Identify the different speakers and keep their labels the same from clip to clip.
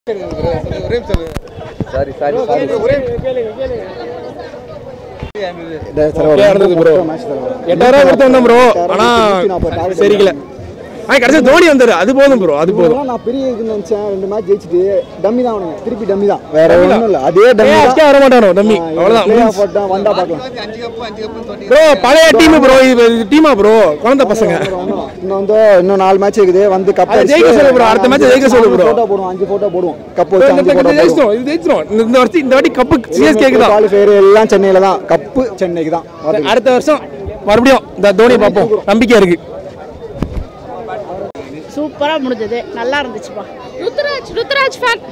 Speaker 1: Sorry sorry sorry
Speaker 2: இருந்தது bro எட்டாயிரம் கொடுத்து வந்தோம் ப்ரோ ஆனா சரிக்கல ஆனா கடைசி தோனி வந்தாரு அது போதும் ப்ரோ அது போதும்
Speaker 3: இதெல்லாம் நான் பெரிய இது நினைச்சேன் ரெண்டு மேட்ச் ஜெயிச்சுட்டு டம்மி தான் அவனுங்க திருப்பி டம்மி தான் வேற ஒன்றும் இல்லை அதே டம்மி
Speaker 2: ஏன் அடிச்சா வர மாட்டானோ டம்மி அவ்வளவுதான்
Speaker 3: தான் போட்டேன் வந்தா பார்க்கலாம்
Speaker 2: ப்ரோ பழைய டீம் ப்ரோ இது டீமா ப்ரோ குழந்தை பசங்க
Speaker 3: இன்னும் இன்னும் வந்து இன்னும் நாலு மேட்ச் இருக்குது வந்து கப்
Speaker 2: அது ஜெயிக்க சொல்லு bro. அடுத்த match ஜெயிக்க சொல்லு bro.
Speaker 3: போட்டோ போடுவோம் அஞ்சு போட்டோ போடுவோம் கப்
Speaker 2: bro,
Speaker 3: வச்சு
Speaker 2: இந்த
Speaker 3: அஞ்சு
Speaker 2: பக்கம்
Speaker 3: போட்டோ
Speaker 2: ஜெயிச்சிரும் இது ஜெயிச்சிரும் இந்த- இந்த வருஷம் இந்த வாட்டி கப்பு சிஎஸ்கேக்கு தான்
Speaker 3: குவாலிஃபயர் எல்லாம் சென்னையில தான் கப்பு சென்னைக்கு தான் வருது.
Speaker 2: அடுத்த வருஷம் மறுபடியும் இந்த தோனி பார்ப்போம் நம்பிக்கை இருக்கு
Speaker 4: சூப்பரா முடிஞ்சது நல்லா இருந்துச்சுப்பா
Speaker 5: ருத்ராஜ் ருத்ராஜ் ஃபேன்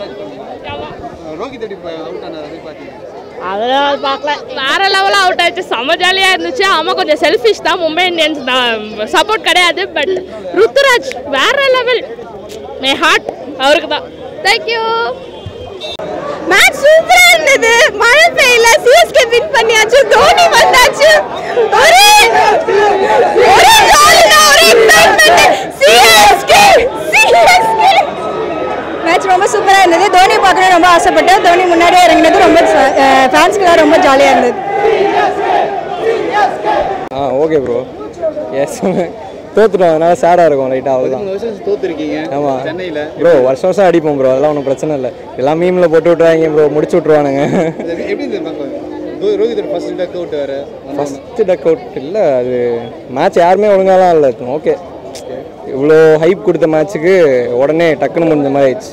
Speaker 4: அதெல்லாம் பார்க்கல
Speaker 5: வேற லெவலில் அவுட் ஆயிடுச்சு செம்ம ஜாலியாக இருந்துச்சு ஆமாம் கொஞ்சம் செல்ஃபிஷ் தான் மும்பை இந்தியன்ஸ் தான் சப்போர்ட் கிடையாது பட் ருத்துராஜ் வேற லெவல் மை ஹார்ட் அவருக்கு தான் தேங்க்யூ மேட்ச் சூப்பரா இருந்தது மழை பெய்யல சிஎஸ்கே வின் பண்ணியாச்சு தோனி வந்தாச்சு ஒரே ஒரே ஜாலினா ஒரே எக்ஸைட்மென்ட் சிஎஸ்கே சிஎஸ்கே
Speaker 6: மேட்ச் ரொம்ப சூப்பராக இருந்தது தோனி பார்க்கணும் ரொம்ப ஆசைப்பட்டேன் தோனி முன்னாடியே இறங்கினது ரொம்ப ஃபேன்ஸ்க்குலாம் ரொம்ப ஜாலியாக இருந்தது
Speaker 1: ஆ ஓகே ப்ரோ எஸ் தோத்துட்டோம் அதனால சேடாக இருக்கும் லைட்டாக அவ்வளோதான்
Speaker 7: தோத்துருக்கீங்க
Speaker 1: ஆமாம்
Speaker 7: சென்னையில
Speaker 1: ப்ரோ வருஷம் வருஷம் அடிப்போம் ப்ரோ அதெல்லாம் ஒன்றும் பிரச்சனை இல்லை எல்லாம் மீமில் போட்டு விட்ருவாங்க ப்ரோ முடிச்சு விட்ருவானுங்க
Speaker 7: எப்படி இந்த பார்க்க ரோஹித் ஃபர்ஸ்ட் டக் அவுட் வேற
Speaker 1: ஃபஸ்ட்டு டக் அவுட் இல்லை அது மேட்ச் யாருமே ஒழுங்காலாம் இல்லை ஓகே இவ்வளோ ஹைப் கொடுத்த மேட்ச்சுக்கு உடனே டக்குன்னு முடிஞ்ச மாதிரி ஆயிடுச்சு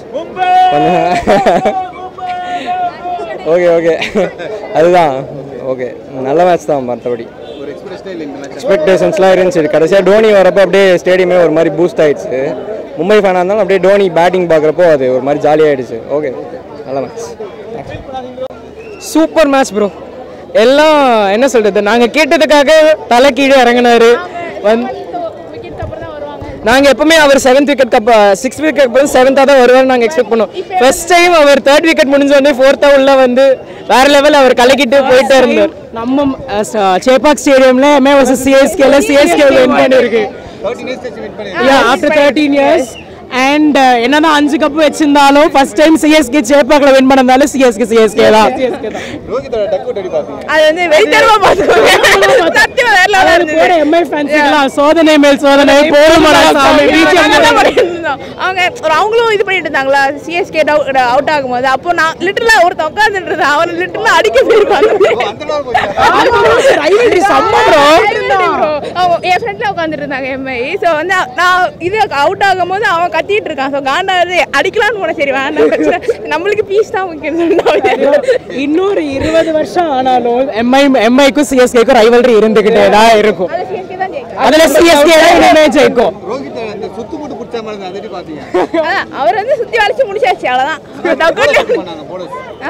Speaker 1: ஓகே ஓகே அதுதான் ஓகே நல்ல மேட்ச் தான் மற்றபடி
Speaker 7: ஒரு எக்ஸ்பிரஷனே இல்லை இந்த மேட்ச்
Speaker 1: எக்ஸ்பெக்டேஷன்ஸ்லாம் இருந்துச்சு கடைசியாக டோனி வரப்போ அப்படியே ஸ்டேடியமே ஒரு மாதிரி பூஸ்ட் ஆயிடுச்சு மும்பை ஃபேனாக இருந்தாலும் அப்படியே டோனி பேட்டிங் பார்க்குறப்போ அது ஒரு மாதிரி ஜாலியாகிடுச்சு ஓகே நல்ல மேட்ச்
Speaker 8: சூப்பர் மேட்ச் ப்ரோ எல்லாம் என்ன சொல்றது நாங்கள் கேட்டதுக்காக தலை கீழே இறங்கினாரு வந்து நாங்கள் எப்பவுமே அவர் seventh wicket cup six wicket அப்புறம் செவன்த்தாக தான் வருவார் நாங்கள் எக்ஸ்பெக்ட் பண்ணோம் ஃபர்ஸ்ட் டைம் அவர் தேர்ட் விக்கெட் முடிஞ்ச உடனே ஃபோர்த்தாக உள்ள வந்து வேற லெவல் அவர் கலக்கிட்டு போயிட்டே இருந்தார் நம்ம சேப்பாக் ஸ்டேடியம்ல எம்ஏ வர்சஸ் சிஎஸ்கேல சிஎஸ்கே வின் பண்ணிருக்கு yeah after thirteen years and என்னதான் அஞ்சு கப் வச்சிருந்தாலும் ஃபர்ஸ்ட் டைம் சிஎஸ்கே சேப்பாக்ல வின் பண்ணதால சிஎஸ்கே சிஎஸ்கே தான்
Speaker 7: ரோஹித்தோட டக் அவுட் எப்படி பார்த்தீங்க
Speaker 5: அது வந்து வெறித்தனமா பார்த்துக்கோங்க சத்தியமா வேற level ஆ
Speaker 8: அது
Speaker 5: இருந்தது.
Speaker 8: போற எம்ஐ ஃபேன்ஸ்க்குலாம் சோதனை மேல் சோதனை போருமடா சாமி
Speaker 5: நாங்க
Speaker 8: BGM
Speaker 5: தான் பண்ணிட்டு இருந்தோம். அவங்க ஒரு அவங்களும் இது பண்ணிட்டு இருந்தாங்களா சிஎஸ்கே அவுட் ஆகும்போது அப்போ நான் லிட்டரலா ஒருத்தன் உட்காந்துட்டு இருந்தேன் அவன் லிட்டரலா அடிக்க போயிருப்பாங்க
Speaker 7: அந்த நாள் போய்
Speaker 8: rivalry செம்ம bro.
Speaker 5: அவன் என் ஃப்ரெண்ட்ல உட்காந்துட்டு இருந்தாங்க எம்ஐ ஸோ வந்து நான் இது அவுட் ஆகும்போது அவன் கத்திட்டு இருக்கான் ஸோ காண்டாவது அடிக்கலாம்னு போன சரி வேண்டாம் பிரச்சனை. நம்மளுக்கு பீஸ் தான் முக்கியம்
Speaker 8: இன்னொரு இருபது வருஷம் ஆனாலும் எம்ஐ எம்ஐக்கும் சிஎஸ்கேக்கும் ரைவல்ரி இருந்துகிட்டே தான் இருக்கும்
Speaker 5: சிஎஸ்கே தான் ஜெயிக்கும்
Speaker 8: அதுல சிஎஸ்கே தான் இனிமே ஜெயிக்கும்
Speaker 7: ரோஹித் அந்த சுத்து போட்டு பிடிச்ச மாதிரி இருந்தா, அதை எப்படி பார்த்தீங்க
Speaker 5: அதான், அவர் வந்து சுத்தி வளைச்சு முடிச்சாச்சு அவ்வளவுதான்
Speaker 7: பண்ணாங்க போனஸ்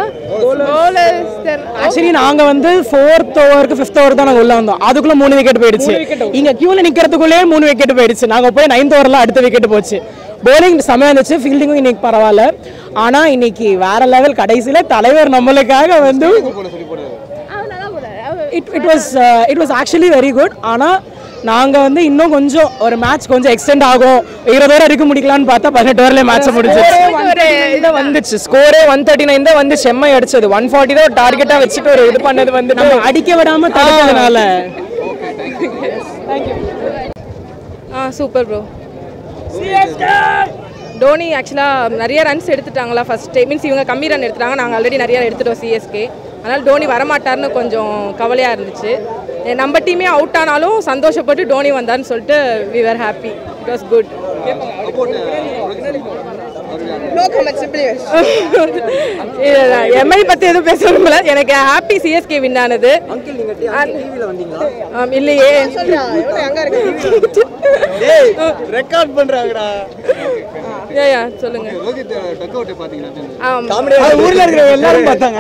Speaker 8: ஆக்சுவலி நாங்க வந்து ஃபோர்த் ஓவருக்கு ஃபிஃப்த் ஓவர் தான் நாங்க உள்ள வந்தோம் அதுக்குள்ள மூணு விக்கெட் போயிடுச்சு இங்க கியூல நிக்கிறதுக்குள்ளே மூணு விக்கெட் போயிடுச்சு நாங்க போய் நைன்த் ஓவர்ல அடுத்த விக்கெட் போச்சு bowling செமையா இருந்துச்சு ஃபீல்டிங்கும் இன்னைக்கு பரவாயில்ல ஆனா இன்னைக்கு வேற லெவல் கடைசியில தலைவர் நம்மளுக்காக வந்து it it was it was actually very good ஆனா நாங்க வந்து இன்னும் கொஞ்சம் ஒரு மேட்ச் கொஞ்சம் எக்ஸ்டெண்ட் ஆகும் இருபது ஓவர் அடிக்க முடிக்கலாம்னு பார்த்தா பதினெட்டு ஓவர்ல மேட்ச் முடிஞ்சிச்சு இதான் வந்துச்சு ஸ்கோரே ஒன் தேர்ட்டி நைன் தான் வந்து செம்மை அடிச்சது ஒன் ஃபார்ட்டி தான் டார்கெட்டா வச்சுட்டு ஒரு இது பண்ணது வந்து நம்ம அடிக்க விடாம தடுக்கிறதுனால
Speaker 9: ஆ சூப்பர் ப்ரோ டோனி ஆக்சுவலாக நிறைய ரன்ஸ் எடுத்துட்டாங்களா ஃபர்ஸ்ட் டைம் மீன்ஸ் இவங்க கம்மி ரன் எடுத்துட்டாங்க நாங்கள் ஆல்ரெடி நிறைய எடுத்துட்டோம் சிஎஸ்கே அதனால் டோனி வரமாட்டார்னு கொஞ்சம் கவலையாக இருந்துச்சு எ, நம்ம டீமே அவுட் ஆனாலும் சந்தோஷப்பட்டு டோனி வந்தார்னு சொல்லிட்டு we are happy it was good MI பற்றி எதுவும் பேச விரும்பல எனக்கு ஹாப்பி சிஎஸ்கே வின் ஆனது ஆம், இல்லையே
Speaker 7: ரெக்கார்ட் பண்றாங்கடா
Speaker 9: யா யா சொல்லுங்க
Speaker 7: ரோஹித் டக் அவுட் பார்த்தீங்கன்னா
Speaker 9: ஆம்
Speaker 8: ஊர்ல இருக்கிற எல்லாரும் பார்த்தாங்க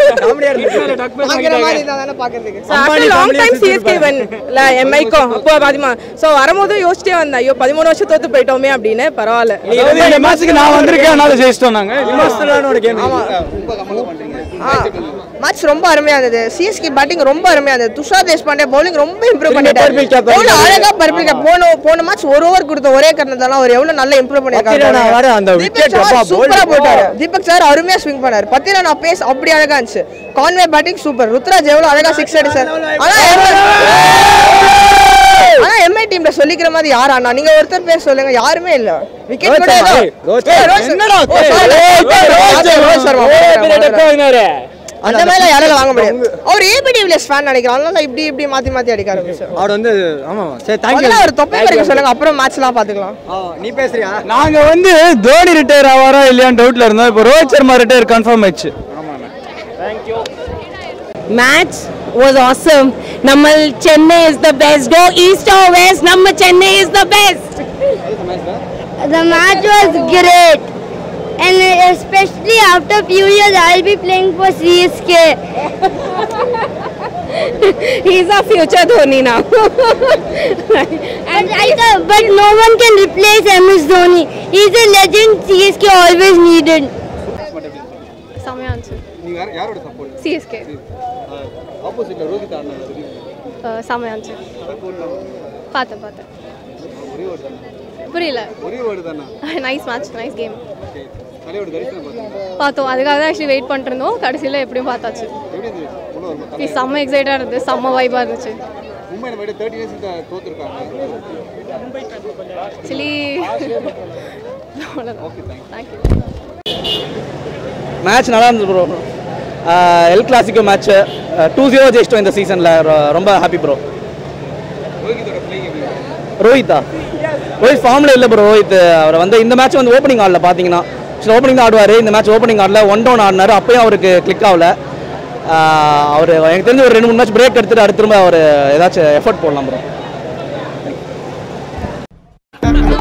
Speaker 9: after long time CSK won இல்ல எம்ஐக்கும் அப்போ பாதிமா ஸோ வரும்போது யோசிச்சே வந்தேன் ஐயோ பதிமூணு வருஷம் தோத்து போயிட்டோமே அப்படின்னு பரவாயில்ல
Speaker 8: இந்த மேட்ச்சுக்கு நான் வந்திருக்கேன் அதனால ஜெயிச்சிட்டோம் நாங்க
Speaker 7: ரொம்ப கம்மலா பண்றீங்க
Speaker 10: மேட்ச் ரொம்ப அருமையா இருந்தது சிஎஸ்கே பேட்டிங் ரொம்ப அருமையா இருந்தது துஷார் தேஷ்பாண்டே பவுலிங் ரொம்ப இம்ப்ரூவ்
Speaker 1: purple cap
Speaker 10: பண்ணிட்டாரு எவ்வளவு அழகா பர்பிள் கேப் போன போன மேட்ச் ஒரு ஓவர் கொடுத்த ஒரே காரணத்தால அவர் எவ்வளவு நல்லா இம்ப்ரூவ்
Speaker 1: பத்திரனா வேற அந்த
Speaker 10: பண்ணிருக்காரு
Speaker 1: wicket
Speaker 10: தீபக்
Speaker 1: அப்பா,
Speaker 10: சார் சூப்பரா
Speaker 1: bowling.
Speaker 10: போட்டாரு தீபக் சார் அருமையா ஸ்விங் பண்ணாரு பத்திரனா பேஸ் அப்படி அழகா இருந்துச்சு கான்வே பேட்டிங் சூப்பர் ருத்ராஜ் எவ்வளவு அழகா சிக்ஸ் அடிச்சார் ஆனா ஆனா எம்ஐ டீம்ல சொல்லிக்கிற மாதிரி யார் அண்ணா நீங்க ஒருத்தர் பேர் சொல்லுங்க யாருமே இல்ல விக்கெட் கூட
Speaker 1: ரோஹித்
Speaker 10: ஏதோ-
Speaker 1: சர்மா, ரோஹித்
Speaker 10: ஏய்,
Speaker 1: சர்மா.
Speaker 10: ரோஹித் சர்மா.
Speaker 1: என்னடா
Speaker 10: ஓ, sorry. ரோஹித் சர்மா. அந்த மாதிரி யாரால வாங்க முடியாது அவர் ஏபிடி வில்லியர்ஸ் ஃபேன் நினைக்கிறேன் அதனால இப்படி இப்படி மாத்தி மாத்தி அடிக்க ஆரம்பிச்சார்
Speaker 1: அவர் வந்து ஆமா சரி தேங்க்யூ
Speaker 10: முதல்ல அவர் தொப்பை வரைக்கும் சொல்லுங்க அப்புறம் மேட்ச்லாம் பாத்துக்கலாம்
Speaker 1: நீ பேசுறியா
Speaker 8: நாங்க வந்து தோனி ரிட்டையர் ஆவாரா இல்லையான்னு டவுட்ல இருந்தோம் இப்போ ரோஹித் சர்மா ரிட்டையர் கன்ஃபார்ம் ஆயிடுச்சு
Speaker 11: match was awesome. Nammal Chennai is the best. Go east or west, Namma Chennai is the best.
Speaker 12: The match was great. And especially after few years, I'll be playing for CSK.
Speaker 11: He's our future Dhoni now.
Speaker 12: But, I, ca- but no one can replace MS Dhoni. He's a legend CSK always needed.
Speaker 7: செமையா இருந்துச்சு நீங்க யார் யாரோட support
Speaker 9: CSK
Speaker 7: ஆப்போசிட்ல ரோஹித் அண்ணா இருக்கு
Speaker 9: செமையா இருந்துச்சு பார்த்தேன் பார்த்தேன்
Speaker 7: ஒரே ஒரு தானே
Speaker 9: புரியல
Speaker 7: ஒரே ஒரு தானே
Speaker 9: nice match nice game
Speaker 7: okay தலையோட தரிசனம் பார்த்தீங்க
Speaker 9: பார்த்தோம் அதுக்காக தான் ஆக்சுவலி வெயிட் பண்ணிட்டு இருந்தோம் கடைசியில் எப்படியும் பார்த்தாச்சு
Speaker 7: எப்படி இருந்துச்சு உள்ள வருமா
Speaker 9: Okay, செம்ம எக்ஸைட்டாக இருந்தது செம்ம வைபாக இருந்துச்சு
Speaker 7: மும்பை நம்ம தேர்ட்டி இயர்ஸ் தோத்துருக்காங்க
Speaker 9: ஆக்சுவலி அவ்வளோதான் தேங்க்யூ
Speaker 8: மேட்ச் நல்லா இருந்தது bro El Clasico match two zero ஜெயிச்சிட்டோம் இந்த சீசனில் ரொம்ப ஹாப்பி ப்ரோ
Speaker 7: ரோஹித்தோட பிளேயிங் எப்படி
Speaker 8: ரோஹித்தா ரோஹித் ஃபார்மில் இல்லை ப்ரோ ரோஹித் அவர் வந்து இந்த மேட்ச் வந்து ஓப்பனிங் ஆடல பார்த்தீங்கன்னா ஓப்பனிங் தான் ஆடுவார் இந்த மேட்ச் ஓப்பனிங் ஆடல ஒன் டவுன் ஆடினார் அப்பயும் அவருக்கு கிளிக் ஆகல அவர் எனக்கு தெரிஞ்சு ஒரு ரெண்டு மூணு மேட்ச் பிரேக் எடுத்துட்டு அடுத்து திரும்ப அவர் ஏதாச்சும் எஃபர்ட் போடலாம் ப்ரோ